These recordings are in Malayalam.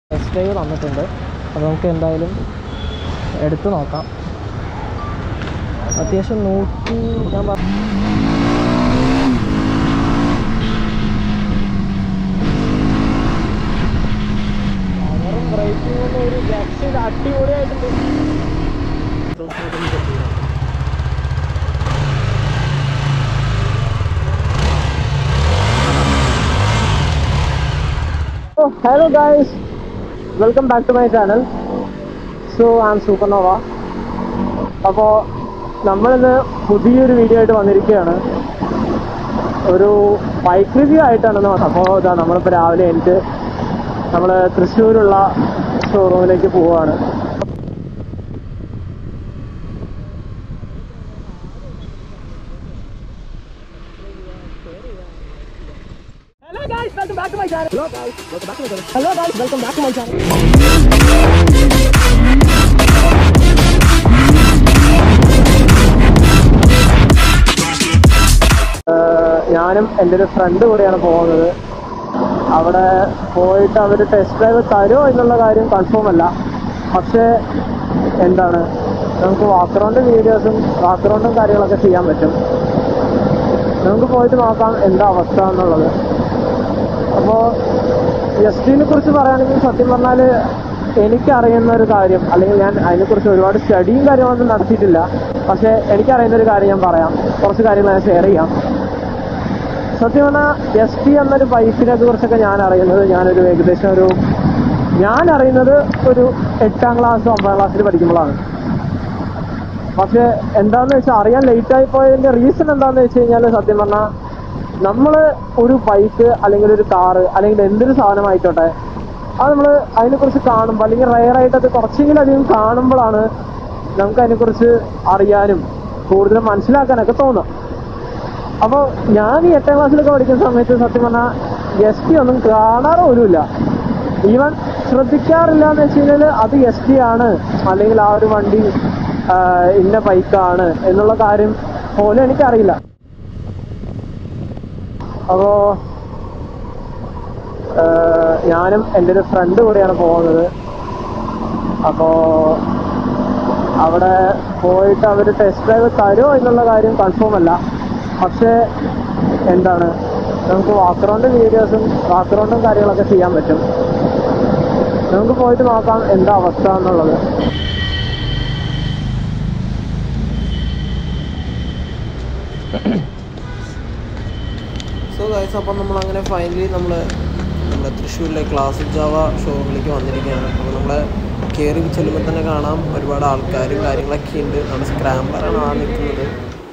ടെസ്റ്റ് ഡ്രൈവ് തന്നിട്ടുണ്ട് അപ്പോൾ നമുക്ക് എന്തായാലും എടുത്തു നോക്കാം അത്യാവശ്യം നൂറ്റി ഞാൻ പറ പവറും ബ്രേക്കിംഗ് ഒന്നും ഒരു രക്ഷയില്ല അടിപൊളിയായിട്ടുണ്ട് hello guys welcome back to my channel so am Supernova അപ്പോൾ നമ്മളിന്ന് പുതിയൊരു വീഡിയോ ആയിട്ട് വന്നിരിക്കുകയാണ് ഒരു ബൈക്ക് റിവ്യൂ ആയിട്ടാണ് അപ്പോൾ ഇതാ നമ്മളിപ്പോൾ രാവിലെ എനിക്ക് നമ്മൾ തൃശ്ശൂരുള്ള ഷോറൂമിലേക്ക് പോവുകയാണ് Hello guys, welcome back to my channel. Hello guys, welcome back to my channel. Hello guys, welcome back to my channel. ഏഹ് ഞാനും എൻ്റെ ഒരു ഫ്രണ്ട് കൂടെയാണ് പോകുന്നത് അവിടെ പോയിട്ട് അവർ ടെസ്റ്റ് ഡ്രൈവ് തരുമോ എന്നുള്ള കാര്യം കൺഫേം അല്ല പക്ഷേ എന്താണ് നമുക്ക് വാക്കറൗണ്ട് വീഡിയോസും വാക്കറൗണ്ടും കാര്യങ്ങളൊക്കെ ചെയ്യാൻ പറ്റും നമുക്ക് പോയിട്ട് നോക്കാം എന്താ അവസ്ഥ എന്നുള്ളത് അപ്പോൾ എസ് ടിനെ കുറിച്ച് പറയുകയാണെങ്കിൽ സത്യം പറഞ്ഞാൽ എനിക്കറിയുന്ന ഒരു കാര്യം അല്ലെങ്കിൽ ഞാൻ അതിനെക്കുറിച്ച് ഒരുപാട് സ്റ്റഡിയും കാര്യങ്ങളൊന്നും നടത്തിയിട്ടില്ല പക്ഷേ എനിക്കറിയുന്ന ഒരു കാര്യം ഞാൻ പറയാം കുറച്ച് കാര്യങ്ങൾ ഞാൻ ഷെയർ ചെയ്യാം സത്യം പറഞ്ഞാൽ എസ് ടി എന്നൊരു ബൈക്കിനെ കുറിച്ചൊക്കെ ഞാൻ അറിയുന്നത് ഞാനൊരു ഏകദേശം ഒരു ഞാൻ അറിയുന്നത് ഒരു എട്ടാം ക്ലാസ് ഒമ്പതാം ക്ലാസ്സിൽ പഠിക്കുമ്പോഴാണ് പക്ഷെ എന്താന്ന് വെച്ചാൽ അറിയാൻ ലേറ്റ് ആയി പോയതിന്റെ റീസൺ എന്താന്ന് വെച്ച് കഴിഞ്ഞാൽ സത്യം പറഞ്ഞാൽ നമ്മൾ ഒരു ബൈക്ക് അല്ലെങ്കിൽ ഒരു കാറ് അല്ലെങ്കിൽ എന്തൊരു സാധനമായിക്കോട്ടെ അത് നമ്മൾ അതിനെക്കുറിച്ച് കാണുമ്പോൾ അല്ലെങ്കിൽ റയർ ആയിട്ട് അത് കുറച്ചെങ്കിലും അധികം കാണുമ്പോഴാണ് നമുക്ക് അതിനെക്കുറിച്ച് അറിയാനും കൂടുതൽ മനസ്സിലാക്കാനൊക്കെ തോന്നുക അപ്പോൾ ഞാൻ ഈ എട്ടാം ക്ലാസ്സിലൊക്കെ പഠിക്കുന്ന സമയത്ത് സത്യം പറഞ്ഞാൽ എസ് ടി ഒന്നും കാണാറ് പോലുമില്ല ഈവൻ ശ്രദ്ധിക്കാറില്ല എന്ന് വെച്ച് കഴിഞ്ഞാൽ അത് എസ് ടി ആണ് അല്ലെങ്കിൽ ആ ഒരു വണ്ടി ആ, ഇന്ന ബൈക്കാണ് എന്നുള്ള കാര്യം പോലും എനിക്കറിയില്ല അപ്പോൾ ഞാനും എൻ്റെ ഒരു ഫ്രണ്ട് കൂടെയാണ് പോകുന്നത് അപ്പോൾ അവിടെ പോയിട്ട് അവർ ടെസ്റ്റ് ഡ്രൈവ് തരുമോ എന്നുള്ള കാര്യം കൺഫേം അല്ല പക്ഷേ എന്താണ് നമുക്ക് വാക്കറൗണ്ട് വീഡിയോസും വാക്കറൗണ്ടും കാര്യങ്ങളൊക്കെ ചെയ്യാൻ പറ്റും നമുക്ക് പോയിട്ട് നോക്കാം എന്താ അവസ്ഥ എന്നുള്ളത് സോ ഗൈസ് അപ്പം നമ്മൾ അങ്ങനെ ഫൈനലി നമ്മൾ നമ്മുടെ തൃശ്ശൂരിലെ ക്ലാസിക് ജാവ ഷോറൂമിലേക്ക് വന്നിരിക്കുകയാണ് അപ്പോൾ നമ്മൾ കയറി ചെല്ലുമ്പോൾ തന്നെ കാണാം ഒരുപാട് ആൾക്കാരും കാര്യങ്ങളൊക്കെ ഉണ്ട് നമ്മുടെ സ്ക്രാമ്പറാണ് ആ നിൽക്കുന്നത്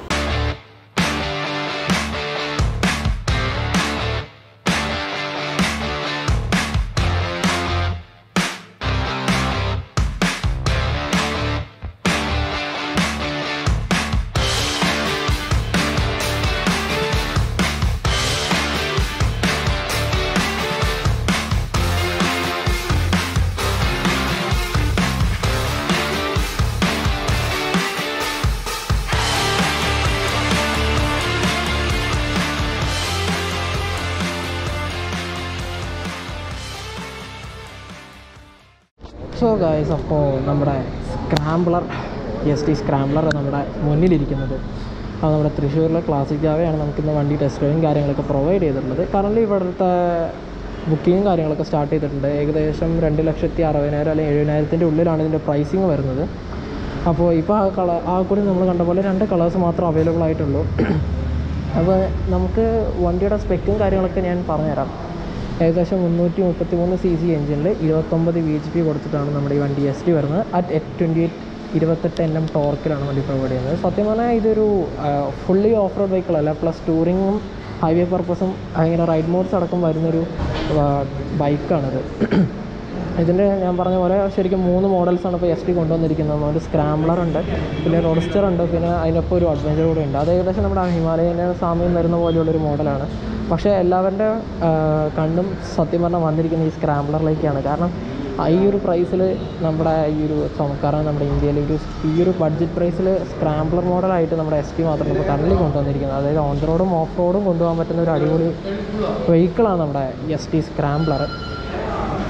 സോ ഗായ്സ് അപ്പോൾ നമ്മുടെ സ്ക്രാംബ്ലർ എസ് ടി സ്ക്രാംബ്ലർ നമ്മുടെ മുന്നിലിരിക്കുന്നത് അത് നമ്മുടെ തൃശ്ശൂരിലെ ക്ലാസിക് ജാവയാണ് നമുക്കിന്ന് വണ്ടി ടെസ്റ്റ് ഡ്രൈവും കാര്യങ്ങളൊക്കെ പ്രൊവൈഡ് ചെയ്തിട്ടുള്ളത് കറൻലി ഇവിടുത്തെ ബുക്കിങ്ങും കാര്യങ്ങളൊക്കെ സ്റ്റാർട്ട് ചെയ്തിട്ടുണ്ട് ഏകദേശം രണ്ട് ലക്ഷത്തി അറുപതിനായിരം അല്ലെങ്കിൽ എഴുപതിനായിരത്തിൻ്റെ ഉള്ളിലാണ് ഇതിൻ്റെ പ്രൈസിങ് വരുന്നത് അപ്പോൾ ഇപ്പോൾ ആ കളർ ആ കൂടി നമ്മൾ കണ്ട പോലെ രണ്ട് കളേഴ്സ് മാത്രം അവൈലബിൾ ആയിട്ടുള്ളൂ അപ്പോൾ നമുക്ക് വണ്ടിയുടെ സ്പെക്കും കാര്യങ്ങളൊക്കെ ഞാൻ പറഞ്ഞുതരാം ഏകദേശം മുന്നൂറ്റി മുപ്പത്തി മൂന്ന് സി സി എഞ്ചിനിൽ ഇരുപത്തൊമ്പത് വി എച്ച് പി കൊടുത്തിട്ടാണ് നമ്മുടെ ഈ വണ്ടി എസ് ടി വരുന്നത് അറ്റ് എറ്റ് ട്വൻറ്റി എയ്റ്റ് ഇരുപത്തെട്ട് എൻ എം ടോർക്കിലാണ് വണ്ടി പ്രൊവൈഡ് ചെയ്യുന്നത് സത്യം പറഞ്ഞാൽ ഇതൊരു ഫുള്ളി ഓഫ് റോഡ് വെഹിക്കിളല്ല പ്ലസ് ടൂറിങ്ങും ഹൈവേ പർപ്പസും അങ്ങനെ റൈഡ് മോഡ്സ് അടക്കം വരുന്നൊരു ബൈക്കാണിത് ഇതിൻ്റെ ഞാൻ പറഞ്ഞ പോലെ ശരിക്കും മൂന്ന് മോഡൽസാണ് ഇപ്പോൾ എസ് ടി കൊണ്ടുവന്നിരിക്കുന്നത് ഒരു സ്ക്രാംബ്ലർ ഉണ്ട് പിന്നെ റോഡസ്റ്റർ ഉണ്ട് പിന്നെ അതിനൊപ്പം ഒരു അഡ്വഞ്ചർ കൂടെ ഉണ്ട് അത് ഏകദേശം നമ്മുടെ ഹിമാലയൻ്റെ സാമ്യം വരുന്ന പോലെയുള്ളൊരു മോഡലാണ് പക്ഷേ എല്ലാവരുടെ ആ, കണ്ണും സത്യം പറഞ്ഞാൽ വന്നിരിക്കുന്നത് ഈ സ്ക്രാംബ്ലറിലേക്കാണ് കാരണം ആ ഈ ഒരു പ്രൈസിൽ നമ്മുടെ ഈ ഒരു കാരണം നമ്മുടെ ഇന്ത്യയിൽ ഒരു ഈ ഒരു ബഡ്ജറ്റ് പ്രൈസിൽ സ്ക്രാംബ്ലർ മോഡലായിട്ട് നമ്മുടെ എസ് ടി മാത്രമാണ് ഇപ്പോൾ കറൻലി കൊണ്ടുവന്നിരിക്കുന്നത് അതായത് ഓൺ ദ റോഡും ഓഫ് റോഡും കൊണ്ടുപോകാൻ പറ്റുന്ന ഒരു അടിപൊളി വെഹിക്കിളാണ് നമ്മുടെ എസ് ടി സ്ക്രാംബ്ലർ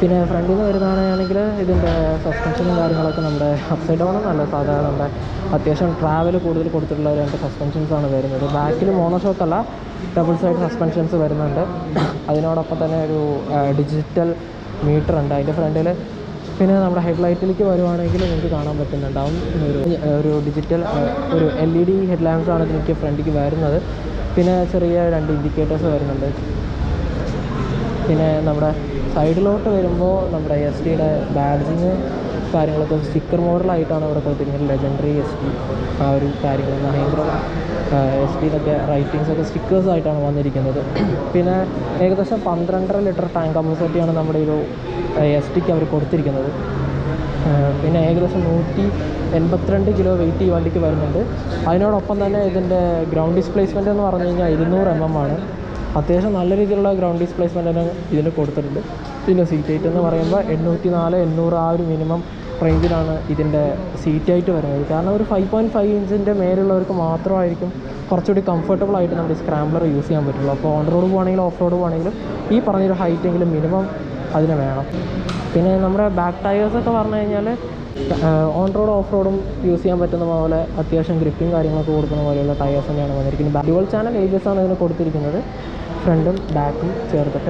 പിന്നെ ഫ്രണ്ടിൽ നിന്ന് വരുന്നതാണെങ്കിൽ ഇതിൻ്റെ സസ്പെൻഷനും കാര്യങ്ങളൊക്കെ നമ്മുടെ അപ്സൈഡ് ഡൗൺ എന്നല്ല സാധാരണ നമ്മുടെ അത്യാവശ്യം ട്രാവൽ കൂടുതൽ കൊടുത്തിട്ടുള്ള രണ്ട് സസ്പെൻഷൻസ് ആണ് വരുന്നത് ബാക്കിൽ മോണോഷോക്ക് അല്ല ഡബിൾ സൈഡ് സസ്പെൻഷൻസ് വരുന്നുണ്ട് അതിനോടൊപ്പം തന്നെ ഒരു ഡിജിറ്റൽ മീറ്റർ ഉണ്ട് അതിൻ്റെ ഫ്രണ്ടിൽ പിന്നെ നമ്മുടെ ഹെഡ്ലൈറ്റിലേക്ക് വരുവാണെങ്കിൽ നിങ്ങൾക്ക് കാണാൻ പറ്റുന്നുണ്ടാവും ഒരു ഒരു ഡിജിറ്റൽ ഒരു L E D head lamps ആണ് ഇതിലേക്ക് ഫ്രണ്ടിലേക്ക് വരുന്നത് പിന്നെ ചെറിയ രണ്ട് ഇൻഡിക്കേറ്റേഴ്സ് വരുന്നുണ്ട് പിന്നെ നമ്മുടെ സൈഡിലോട്ട് വരുമ്പോൾ നമ്മുടെ എസ് ടിയുടെ ബാഡ്ജിങ് കാര്യങ്ങളൊക്കെ സ്റ്റിക്കർ മോഡലായിട്ടാണ് ഇവിടെ കൊടുത്തിരിക്കുന്നത് ലെജൻഡറി എസ് ടി ആ ഒരു കാര്യങ്ങൾ മഹേന്ദ്ര എസ് ടിയിലൊക്കെ റൈറ്റിങ്സ് ഒക്കെ സ്റ്റിക്കേഴ്സ് ആയിട്ടാണ് വന്നിരിക്കുന്നത് പിന്നെ ഏകദേശം പന്ത്രണ്ടര ലിറ്റർ ടാങ്ക് കപ്പാസിറ്റിയാണ് നമ്മുടെ ഒരു എസ് ടിക്ക് അവർ കൊടുത്തിരിക്കുന്നത് ഏഹ് പിന്നെ ഏകദേശം നൂറ്റി എൺപത്തിരണ്ട് കിലോ വെയിറ്റ് ഈ വണ്ടിക്ക് വരുന്നുണ്ട് അതിനോടൊപ്പം തന്നെ ഇതിൻ്റെ ഗ്രൗണ്ട് ഡിസ്പ്ലേസ്മെൻ്റ് എന്ന് പറഞ്ഞു കഴിഞ്ഞാൽ ഇരുന്നൂറ് എം എം ആണ് അത്യാവശ്യം നല്ല രീതിയിലുള്ള ഗ്രൗണ്ട് ഡിസ്പ്ലേസ്മെൻ്റ് തന്നെ ഇതിന് കൊടുത്തിട്ടുണ്ട് പിന്നെ സീറ്റ് ഹൈറ്റ് എന്ന് പറയുമ്പോൾ എണ്ണൂറ്റി നാല് എണ്ണൂറ് ആ ഒരു മിനിമം റേഞ്ചിലാണ് ഇതിൻ്റെ സീറ്റ് ഹൈറ്റ് വരുന്നത് കാരണം ഒരു ഫൈവ് പോയിൻറ്റ് ഫൈവ് ഇഞ്ചിൻ്റെ മേലുള്ളവർക്ക് മാത്രമായിരിക്കും കുറച്ചുകൂടി കംഫർട്ടബിൾ ആയിട്ട് നമ്മുടെ സ്ക്രാംബ്ലർ യൂസ് ചെയ്യാൻ പറ്റുള്ളൂ അപ്പോൾ ഓൺ റോഡ് പോകുകയാണെങ്കിലും ഓഫ് റോഡ് പോകുകയാണെങ്കിലും ഈ പറഞ്ഞൊരു ഹൈറ്റ് എങ്കിലും മിനിമം അതിന് വേണം പിന്നെ നമ്മുടെ ബാക്ക് ടയേഴ്സൊക്കെ പറഞ്ഞു കഴിഞ്ഞാൽ ഓൺ റോഡ് ഓഫ് റോഡും യൂസ് ചെയ്യാൻ പറ്റുന്ന പോലെ അത്യാവശ്യം ഗ്രിപ്പും കാര്യങ്ങളൊക്കെ കൊടുക്കുന്ന പോലെയുള്ള ടയേഴ്സ് തന്നെയാണ് വന്നിരിക്കുന്നത് ഡ്യുവൽ ചാനൽ ഏജസ് ആണ് ഇതിന് കൊടുത്തിരിക്കുന്നത് ഫ്രണ്ടും ബാക്കും ചേർത്തിട്ട്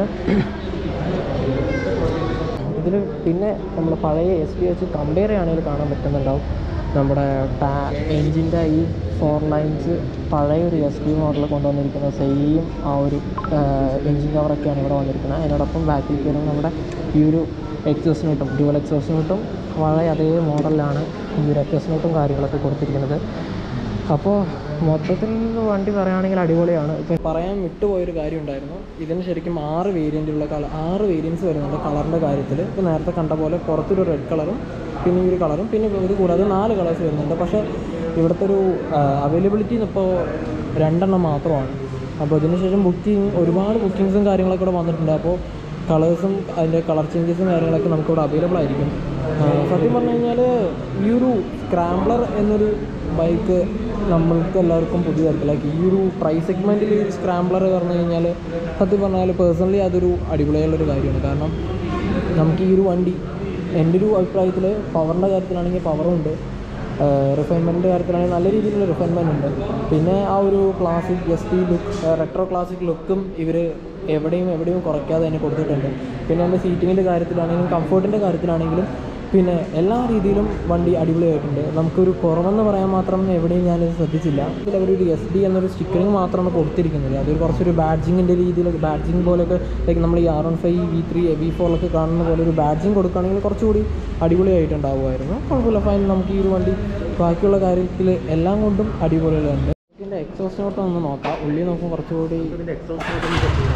ഇതിൽ പിന്നെ നമ്മൾ പഴയ എസ് ഡി വെച്ച് കമ്പയർ ചെയ്യുകയാണെങ്കിൽ കാണാൻ പറ്റുന്നുണ്ടാവും നമ്മുടെ ടാ എൻജിൻ്റെ ഈ ഫോർ ലൈൻസ് പഴയ ഒരു എസ് ഡി മോഡൽ കൊണ്ടുവന്നിരിക്കുന്ന സെയിം ആ ഒരു എൻജിൻ കവറൊക്കെയാണ് ഇവിടെ വന്നിരിക്കുന്നത് അതിനോടൊപ്പം ബാക്കിൽ കയറുന്ന നമ്മുടെ ഈ ഒരു എക്സോസ് നോട്ടും ഡ്യുവൽ എക്സോസ് നോട്ടും പഴയ അതേ മോഡലിലാണ് ഈ ഒരു എക്സോസ് നോട്ടും കാര്യങ്ങളൊക്കെ കൊടുത്തിരിക്കുന്നത് അപ്പോൾ മൊത്തത്തിൽ വണ്ടി പറയുകയാണെങ്കിൽ അടിപൊളിയാണ് ഇപ്പം പറയാൻ വിട്ടുപോയൊരു കാര്യം ഉണ്ടായിരുന്നു ഇതിന് ശരിക്കും ആറ് വേരിയൻ്റുള്ള കളർ ആറ് വേരിയൻസ് വരുന്നുണ്ട് കളറിൻ്റെ കാര്യത്തിൽ ഇപ്പോൾ നേരത്തെ കണ്ട പോലെ പുറത്തൊരു റെഡ് കളറും പിന്നെ ഈ ഒരു കളറും പിന്നെ ഇത് കൂടാതെ നാല് കളേഴ്സ് വരുന്നുണ്ട് പക്ഷേ ഇവിടുത്തെ ഒരു അവൈലബിലിറ്റി ഇപ്പോൾ രണ്ടെണ്ണം മാത്രമാണ് അപ്പോൾ ഇതിന് ശേഷം ബുക്കിംഗ് ഒരുപാട് ബുക്കിങ്സും കാര്യങ്ങളൊക്കെ ഇവിടെ വന്നിട്ടുണ്ട് അപ്പോൾ കളേഴ്സും അതിൻ്റെ കളർ ചേഞ്ചസും കാര്യങ്ങളൊക്കെ നമുക്കിവിടെ അവൈലബിൾ ആയിരിക്കും ആ, സത്യം പറഞ്ഞു കഴിഞ്ഞാൽ ഈ ഒരു സ്ക്രാംബ്ലർ എന്നൊരു ബൈക്ക് നമ്മൾക്ക് എല്ലാവർക്കും പുതിയതായിരിക്കും ലൈക്ക് ഈ ഒരു പ്രൈസ് സെഗ്മെൻറ്റിൽ ഈ സ്ക്രാംബ്ലർ പറഞ്ഞു കഴിഞ്ഞാൽ സത്യം പറഞ്ഞാൽ പേഴ്സണലി അതൊരു അടിപൊളിയായുള്ളൊരു കാര്യമാണ് കാരണം നമുക്ക് ഈ ഒരു വണ്ടി എൻ്റെ ഒരു അഭിപ്രായത്തിൽ പവറിൻ്റെ കാര്യത്തിലാണെങ്കിൽ പവറും ഉണ്ട് റിഫൈൻമെൻറ്റിൻ്റെ കാര്യത്തിലാണെങ്കിൽ നല്ല രീതിയിലുള്ള റിഫൈൻമെൻറ്റ് ഉണ്ട് പിന്നെ ആ ഒരു classic S T look retro classic ലുക്കും ഇവർ എവിടെയും എവിടെയും കുറയ്ക്കാതെ തന്നെ കൊടുത്തിട്ടുണ്ട് പിന്നെ എൻ്റെ സീറ്റിങ്ങിൻ്റെ കാര്യത്തിലാണെങ്കിലും കംഫർട്ടിൻ്റെ കാര്യത്തിലാണെങ്കിലും പിന്നെ എല്ലാ രീതിയിലും വണ്ടി അടിപൊളിയായിട്ടുണ്ട് നമുക്കൊരു കുറവെന്ന് പറയാൻ മാത്രം എവിടെയും ഞാനിത് ശ്രദ്ധിച്ചില്ല ഇതിൽ അവരൊരു എസ് ഡി എന്നൊരു സ്റ്റിക്കറിങ് മാത്രമാണ് കൊടുത്തിരിക്കുന്നത് അതൊരു കുറച്ചൊരു ബാഡ്ജിങ്ങിൻ്റെ രീതിയിൽ ബാഡ്ജിങ് പോലെയൊക്കെ ലൈക്ക് നമ്മൾ ഈ R one five V three V ഫോറിലൊക്കെ കാണുന്ന പോലെ ഒരു ബാഡ്ജിങ് കൊടുക്കുകയാണെങ്കിൽ കുറച്ചുകൂടി അടിപൊളിയായിട്ടുണ്ടാവുമായിരുന്നു കുഴപ്പമില്ല ഫൈൻ നമുക്ക് ഈ ഒരു വണ്ടി ബാക്കിയുള്ള കാര്യത്തിൽ എല്ലാം കൊണ്ടും അടിപൊളിയുണ്ട് ഇതിൻ്റെ എക്സോസ്റ്റ് നോട്ട് ഒന്ന് നോക്കാം ഉള്ളി നോക്കുമ്പോൾ കുറച്ചുകൂടി ഇതിൻ്റെ exhaust note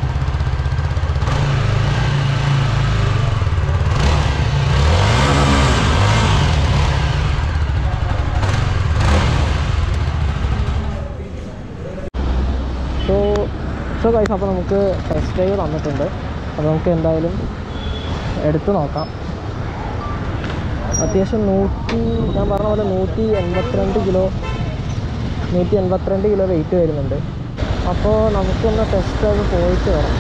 so so guys അപ്പോൾ നമുക്ക് ടെസ്റ്റ് ഡ്രൈവ് തന്നിട്ടുണ്ട് അപ്പോൾ നമുക്ക് എന്തായാലും എടുത്തു നോക്കാം അത്യാവശ്യം നൂറ്റി ഞാൻ പറഞ്ഞ പോലെ നൂറ്റി എൺപത്തിരണ്ട് കിലോ നൂറ്റി എൺപത്തിരണ്ട് കിലോ വെയിറ്റ് വരുന്നുണ്ട് അപ്പോൾ നമുക്കൊന്ന് ടെസ്റ്റ് ഡ്രൈവ് പോയിട്ട് വരാം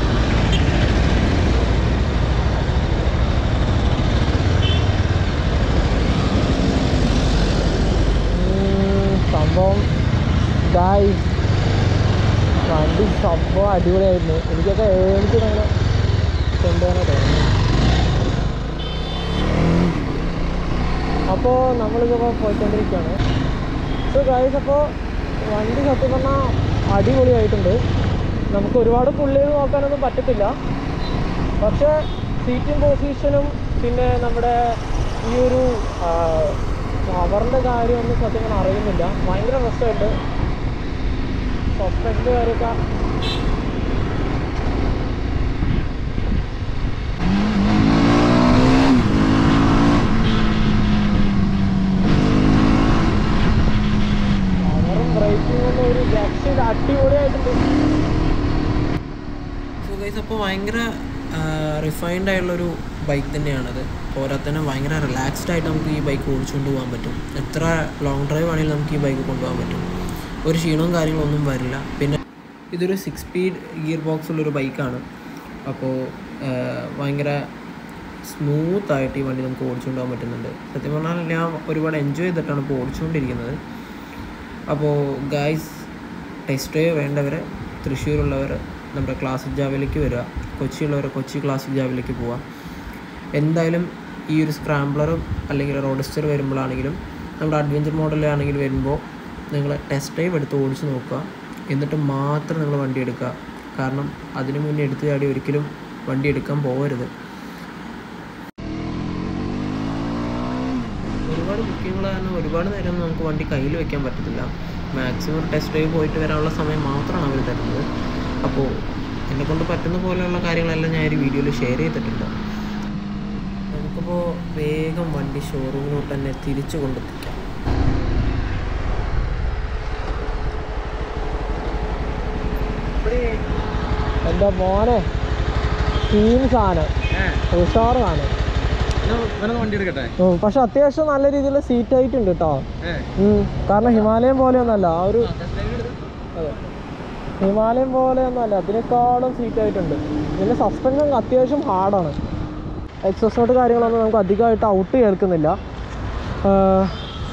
ഉം, സംഭവം ഗായ്സ് വണ്ടി സംഭവം അടിപൊളിയായിരുന്നു എനിക്കൊക്കെ ഏണിച്ച് അങ്ങനെ കൊണ്ടുപോകാനാണ് തോന്നുന്നു അപ്പോൾ നമ്മളിപ്പോൾ പോയിക്കൊണ്ടിരിക്കുകയാണ് സോ ഗായ്സ് അപ്പോൾ വണ്ടി സത്യം പറഞ്ഞാൽ അടിപൊളിയായിട്ടുണ്ട് നമുക്ക് ഒരുപാട് പുള്ളി ചെയ്ത് നോക്കാനൊന്നും പറ്റത്തില്ല പക്ഷേ സീറ്റിംഗ് പൊസിഷനും പിന്നെ നമ്മുടെ ഈ ഒരു പവറിൻ്റെ കാര്യമൊന്നും സത്യം പറഞ്ഞാൽ അറിയുന്നില്ല ഭയങ്കര രസമുണ്ട് സസ്പെൻഡ് കാര്യമൊക്കെ പവറും ബ്രേക്കിംഗ് ഒന്നും ഒരു രക്ഷയില്ല അടിപൊളിയായിട്ടുണ്ട് സോ ഗൈസ് അപ്പോൾ ഭയങ്കര റിഫൈൻഡ് ആയിട്ടുള്ളൊരു ബൈക്ക് തന്നെയാണത് പോരാത്തന്നെ ഭയങ്കര റിലാക്സ്ഡ് ആയിട്ട് നമുക്ക് ഈ ബൈക്ക് ഓടിച്ചുകൊണ്ട് പോകാൻ പറ്റും എത്ര ലോങ് ഡ്രൈവ് ആണെങ്കിലും നമുക്ക് ഈ ബൈക്ക് കൊണ്ടുപോകാൻ പറ്റും ഒരു ക്ഷീണവും കാര്യങ്ങളൊന്നും വരില്ല പിന്നെ ഇതൊരു സിക്സ് സ്പീഡ് ഗിയർ ബോക്സ് ഉള്ളൊരു ബൈക്കാണ് അപ്പോൾ ഭയങ്കര സ്മൂത്തായിട്ട് ഈ വണ്ടി നമുക്ക് ഓടിച്ചുകൊണ്ട് പോകാൻ പറ്റുന്നുണ്ട് സത്യം പറഞ്ഞാൽ ഞാൻ ഒരുപാട് എൻജോയ് ചെയ്തിട്ടാണ് ഇപ്പോൾ ഓടിച്ചുകൊണ്ടിരിക്കുന്നത് അപ്പോൾ ഗായ്സ് ടെസ്റ്റ് ഡ്രൈവ് വേണ്ടവർ തൃശ്ശൂരുള്ളവർ നമ്മുടെ ക്ലാസിക് ജാവിലേക്ക് വരിക കൊച്ചിയുള്ളവർ കൊച്ചി ക്ലാസിക് ജാവിലേക്ക് പോവുക എന്തായാലും ഈ ഒരു സ്ക്രാംബ്ലറും അല്ലെങ്കിൽ റോഡസ്റ്റർ വരുമ്പോഴാണെങ്കിലും നമ്മുടെ അഡ്വഞ്ചർ മോഡലാണെങ്കിൽ വരുമ്പോൾ നിങ്ങൾ ടെസ്റ്റ് ഡ്രൈവ് എടുത്ത് ഓടിച്ച് നോക്കുക എന്നിട്ട് മാത്രം നിങ്ങൾ വണ്ടി എടുക്കുക കാരണം അതിനു മുന്നേ എടുത്തു ചാടി ഒരിക്കലും വണ്ടി എടുക്കാൻ പോകരുത് ഒരുപാട് ബുക്കിങ്ങുകൾ കാരണം ഒരുപാട് നേരം നമുക്ക് വണ്ടി കയ്യിൽ വെക്കാൻ പറ്റത്തില്ല മാക്സിമം ടെസ്റ്റ് ഡ്രൈവ് പോയിട്ട് വരാനുള്ള സമയം മാത്രമാണ് അവർ തരുന്നത് അപ്പോൾ എന്നെ കൊണ്ട് പറ്റുന്ന പോലെയുള്ള കാര്യങ്ങളെല്ലാം ഞാൻ ഒരു വീഡിയോയിൽ ഷെയർ ചെയ്തിട്ടുണ്ട് നമുക്കിപ്പോൾ വേഗം വണ്ടി ഷോറൂമിലോട്ട് തന്നെ തിരിച്ചു കൊണ്ടെത്തിക്കാം എൻ്റെ മോനെ ടീം സാധനം ഉഷാറ് സാധനം വണ്ടി എടുക്കട്ടെ ഉം, പക്ഷെ അത്യാവശ്യം നല്ല രീതിയിൽ സീറ്റ് ഹൈറ്റ് ഉണ്ട് കേട്ടോ ഉം, കാരണം ഹിമാലയം പോലെയൊന്നല്ല ആ ഒരു അതെ ഹിമാലയം പോലെയൊന്നല്ല അതിനേക്കാളും സീറ്റ് ആയിട്ടുണ്ട് പിന്നെ സസ്പെൻഷൻ അത്യാവശ്യം ഹാർഡാണ് എക്സസോട്ട് കാര്യങ്ങളൊന്നും നമുക്ക് അധികമായിട്ട് ഔട്ട് കേൾക്കുന്നില്ല ആഹ്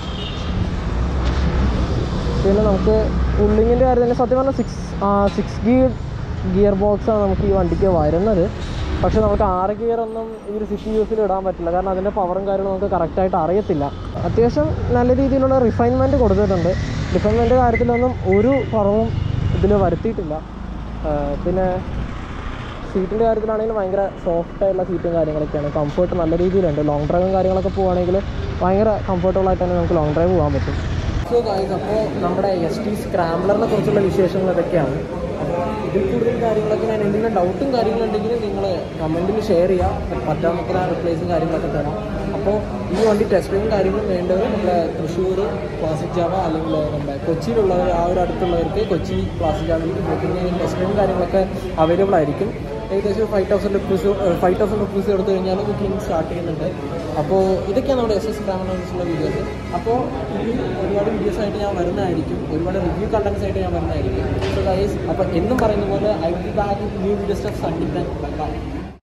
പിന്നെ നമുക്ക് പുള്ളിങ്ങിൻ്റെ കാര്യത്തിൽ സത്യം പറഞ്ഞാൽ സിക്സ് സിക്സ് ഗിയർ ഗിയർ ബോക്സാണ് നമുക്ക് ഈ വണ്ടിക്ക് വരുന്നത് പക്ഷെ നമുക്ക് ആറ് ഗിയർ ഒന്നും ഈ ഒരു സിറ്റി യൂസിൽ ഇടാൻ പറ്റില്ല കാരണം അതിൻ്റെ പവറും കാര്യങ്ങളും നമുക്ക് കറക്റ്റായിട്ട് അറിയത്തില്ല അത്യാവശ്യം നല്ല രീതിയിലുള്ള റിഫൈൻമെൻറ്റ് കൊടുത്തിട്ടുണ്ട് റിഫൈൻമെൻറ്റ് കാര്യത്തിലൊന്നും ഒരു കുറവും ഇതിൽ വരുത്തിയിട്ടില്ല ആഹ് പിന്നെ സീറ്റിൻ്റെ കാര്യത്തിലാണെങ്കിലും ഭയങ്കര സോഫ്റ്റ് ആയിട്ടുള്ള സീറ്റും കാര്യങ്ങളൊക്കെയാണ് കംഫർട്ട് നല്ല രീതിയിലുണ്ട് ലോങ് ഡ്രൈവും കാര്യങ്ങളൊക്കെ പോവുകയാണെങ്കിൽ ഭയങ്കര കംഫർട്ടബിൾ ആയിട്ട് തന്നെ നമുക്ക് ലോങ് ഡ്രൈവ് പോകാൻ പറ്റും സോ ഗായ്സ് അപ്പോൾ നമ്മുടെ എസ് ടി സ്ക്രാംബ്ലറിനെ കുറിച്ചുള്ള വിശേഷങ്ങൾ ഇതൊക്കെയാണ് അപ്പോൾ ഇതിൽ കൂടുതൽ കാര്യങ്ങളൊക്കെ ഞാൻ എന്തെങ്കിലും ഡൗട്ടും കാര്യങ്ങളുണ്ടെങ്കിൽ നിങ്ങൾ കമൻറ്റിൽ ഷെയർ ചെയ്യുക പറ്റാമൊക്കെ ഞാൻ റിപ്ലേസും കാര്യങ്ങളൊക്കെ തരാം അപ്പോൾ ഈ വണ്ടി ടെസ്റ്റ് ഡ്രൈവും കാര്യങ്ങളും വേണ്ടവർ നമ്മുടെ തൃശ്ശൂർ ക്ലാസിക് ജാവ അല്ലെങ്കിൽ നമ്മുടെ കൊച്ചിയിലുള്ളവർ ആ ഒരു അടുത്തുള്ളവർക്ക് കൊച്ചി ക്ലാസിക് ജാവയിലേക്ക് പോയിട്ടുണ്ടെങ്കിൽ ടെസ്റ്റ് ഡ്രൈവും കാര്യങ്ങളൊക്കെ അവൈലബിൾ ആയിരിക്കും ഏകദേശം five thousand rupees five thousand rupees എടുത്തു കഴിഞ്ഞാൽ ബുക്കിംഗ് സ്റ്റാർട്ട് ചെയ്യുന്നുണ്ട് അപ്പോൾ ഇതൊക്കെയാണ് നമ്മുടെ എസ് എസ് ക്രാമിനെ കുറിച്ചുള്ള വീഡിയോസ് അപ്പോൾ ഇനി ഒരുപാട് വീഡിയോസ് ആയിട്ട് ഞാൻ വരുന്നതായിരിക്കും ഒരുപാട് റിവ്യൂ കണ്ടൻസ് ആയിട്ട് ഞാൻ വരുന്നതായിരിക്കും സോ ഗൈസ് അപ്പോൾ എന്നും പറയുന്ന പോലെ I will back new videos of Sunday bye by